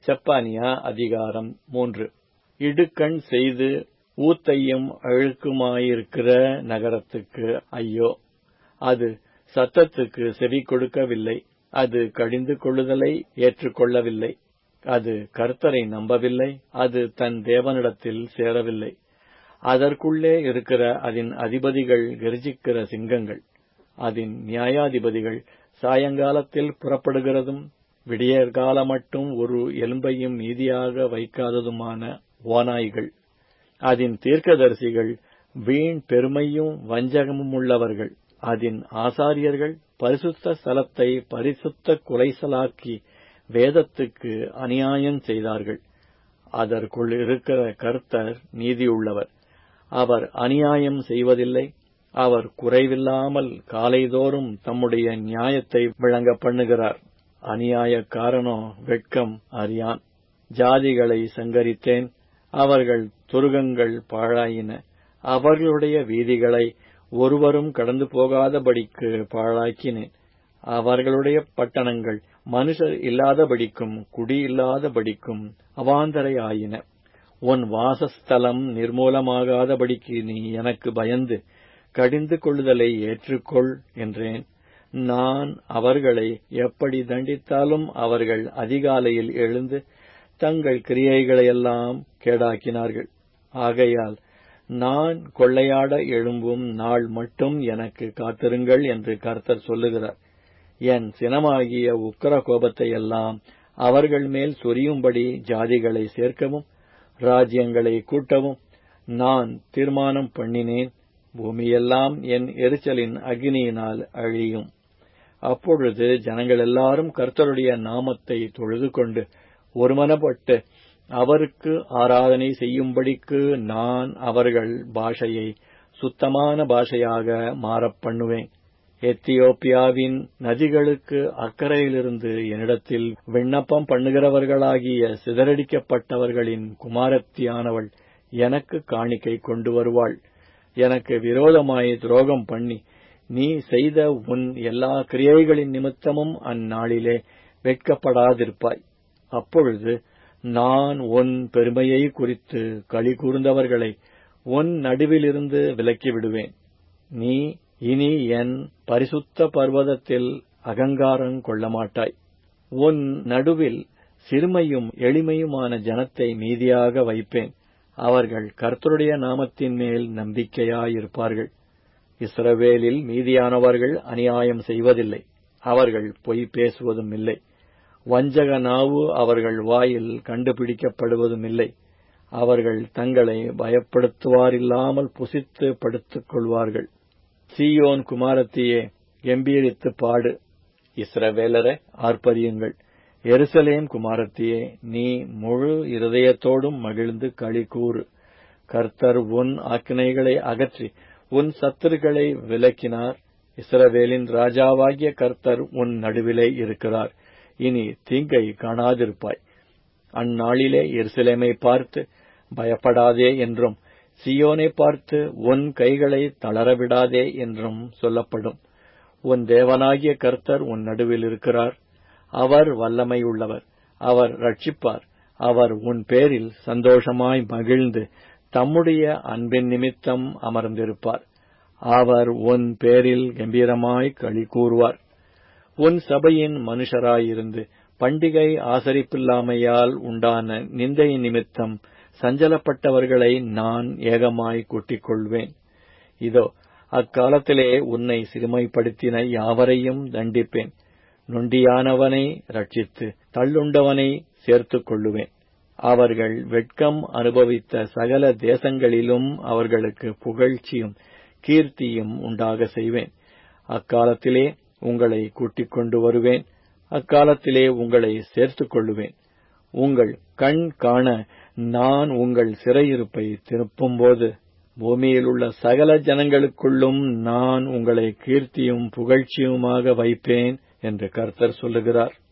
செப்பானியா அதிகாரம் மூன்று இடுக்கண் செய்து ஊத்தையும் அழுக்குமாயிருக்கிற நகரத்துக்கு ஐயோ அது சத்தத்துக்கு செவி கொடுக்கவில்லை அது கடிந்து கொள்ளுதலை ஏற்றுக்கொள்ளவில்லை அது கர்த்தரை நம்பவில்லை அது தன் தேவனிடத்தில் சேரவில்லை அதற்குள்ளே இருக்கிற அதன் அதிபதிகள் கர்ஜிக்கிற சிங்கங்கள் அதன் நியாயாதிபதிகள் சாயங்காலத்தில் புறப்படுகிறதும் விடியற்கால மட்டும் ஒரு எலும்பையும் மீதியாக வைக்காததுமான ஓநாய்கள் அதன் தீர்க்கதரிசிகள் வீண் பெருமையும் வஞ்சகமும் உள்ளவர்கள் அதன் ஆசாரியர்கள் பரிசுத்த ஸ்தலத்தை பரிசுத்த குலைசலாக்கி வேதத்துக்கு அநியாயம் செய்தார்கள் அதற்குள் இருக்கிற கர்த்தர் நீதியுள்ளவர் அவர் அநியாயம் செய்வதில்லை அவர் குறைவில்லாமல் காலைதோறும் தம்முடைய நியாயத்தை விளங்க பண்ணுகிறார் அநியாயக்காரனோ வெட்கம் அறியான் ஜாதிகளை சங்கரித்தேன் அவர்கள் துருகங்கள் பாழாயின அவர்களுடைய வீதிகளை ஒருவரும் கடந்து போகாதபடிக்கு பாழாக்கினேன் அவர்களுடைய பட்டணங்கள் மனுஷர் இல்லாதபடிக்கும் குடி இல்லாதபடிக்கும் அவாந்தரை ஆயின உன் வாசஸ்தலம் நிர்மூலமாகாதபடிக்கு நீ எனக்கு பயந்து கடிந்து கொள்ளுதலை ஏற்றுக்கொள் என்றேன் நான் அவர்களை எப்படி தண்டித்தாலும் அவர்கள் அதிகாலையில் எழுந்து தங்கள் கிரியைகளையெல்லாம் கேடாக்கினார்கள் ஆகையால் நான் கொள்ளையாட எழும்பும் நாள் மட்டும் எனக்கு காத்திருங்கள் என்று கர்த்தர் சொல்லுகிறார் என் சினமாகிய உக்கர கோபத்தை எல்லாம் அவர்கள் மேல் சொரியும்படி ஜாதிகளை சேர்க்கவும் ராஜ்யங்களை கூட்டவும் நான் தீர்மானம் பண்ணினேன் பூமியெல்லாம் என் எரிச்சலின் அக்னியினால் அழியும் அப்பொழுது ஜனங்கள் எல்லாரும் கர்த்தருடைய நாமத்தை தொழுது கொண்டு ஒருமனப்பட்டு அவருக்கு ஆராதனை செய்யும்படிக்கு நான் அவர்கள் பாஷையை சுத்தமான பாஷையாக மாறப் பண்ணுவேன் எத்தியோப்பியாவின் நதிகளுக்கு அக்கறையிலிருந்து என்னிடத்தில் விண்ணப்பம் பண்ணுகிறவர்களாகிய சிதறடிக்கப்பட்டவர்களின் குமாரத்தியானவள் எனக்கு காணிக்கை கொண்டு வருவாள் எனக்கு விரோதமாய் துரோகம் பண்ணி நீ செய்த உன் எல்லா கிரியைகளின் நிமித்தமும் அந்நாளிலே வெட்கப்படாதிருப்பாய் அப்பொழுது நான் உன் பெருமையை குறித்து களி கூர்ந்தவர்களை உன் நடுவிலிருந்து விலக்கி விடுவேன் நீ இனி என் பரிசுத்த பர்வதத்தில் அகங்காரம் கொள்ள மாட்டாய் உன் நடுவில் சிறுமையும் எளிமையுமான ஜனத்தை மீதியாக வைப்பேன் அவர்கள் கர்த்தருடைய நாமத்தின் மேல் நம்பிக்கையாயிருப்பார்கள் இஸ்ரவேலில் மீதியானவர்கள் அநியாயம் செய்வதில்லை அவர்கள் பொய் பேசுவதும் இல்லை வஞ்சக நாவு அவர்கள் வாயில் கண்டுபிடிக்கப்படுவதும் இல்லை அவர்கள் தங்களை பயப்படுத்துவாரில்லாமல் புசித்து படுத்துக் கொள்வார்கள் சீயோன் குமாரத்தியே கம்பீரித்து பாடு இஸ்ரவேலரை ஆர்ப்பரியுங்கள் எருசலேம் குமாரத்தியே நீ முழு இருதயத்தோடும் மகிழ்ந்து களி கூறு கர்த்தர் உன் ஆக்கினைகளை அகற்றி உன் சத்துருக்களை விலக்கினார் இஸ்ரவேலின் ராஜாவாகிய கர்த்தர் உன் நடுவிலே இருக்கிறார் இனி தீங்கை காணாதிருப்பாய் அந்நாளிலே எருசலேமை பார்த்து பயப்படாதே என்றும் சியோனை பார்த்து உன் கைகளை தளரவிடாதே என்றும் சொல்லப்படும் உன் தேவனாகிய கர்த்தர் உன் நடுவில் இருக்கிறார் அவர் வல்லமை உள்ளவர் அவர் ரட்சிப்பார் அவர் உன் பேரில் சந்தோஷமாய் மகிழ்ந்து தம்முடைய அன்பின் நிமித்தம் அமர்ந்திருப்பார் அவர் உன் பேரில் கம்பீரமாய் களி கூறுவார் உன் சபையின் மனுஷராயிருந்து பண்டிகை ஆசரிப்பில்லாமையால் உண்டான நிந்தை நிமித்தம் சஞ்சலப்பட்டவர்களை நான் ஏகமாய் கூட்டிக் கொள்வேன் இதோ அக்காலத்திலே உன்னை சிறுமைப்படுத்தின யாவரையும் தண்டிப்பேன் நொண்டியானவனை ரட்சித்து தள்ளுண்டவனை சேர்த்துக் கொள்ளுவேன் அவர்கள் வெட்கம் அனுபவித்த சகல தேசங்களிலும் அவர்களுக்கு புகழ்ச்சியும் கீர்த்தியும் உண்டாக செய்வேன் அக்காலத்திலே உங்களை கூட்டிக் கொண்டு வருவேன் அக்காலத்திலே உங்களை சேர்த்துக் கொள்ளுவேன் உங்கள் கண் காண நான் உங்கள் சிறையிருப்பை திருப்பும்போது பூமியில் உள்ள சகல ஜனங்களுக்குள்ளும் நான் உங்களை கீர்த்தியும் புகழ்ச்சியுமாக வைப்பேன் என்று கர்த்தர் சொல்லுகிறார்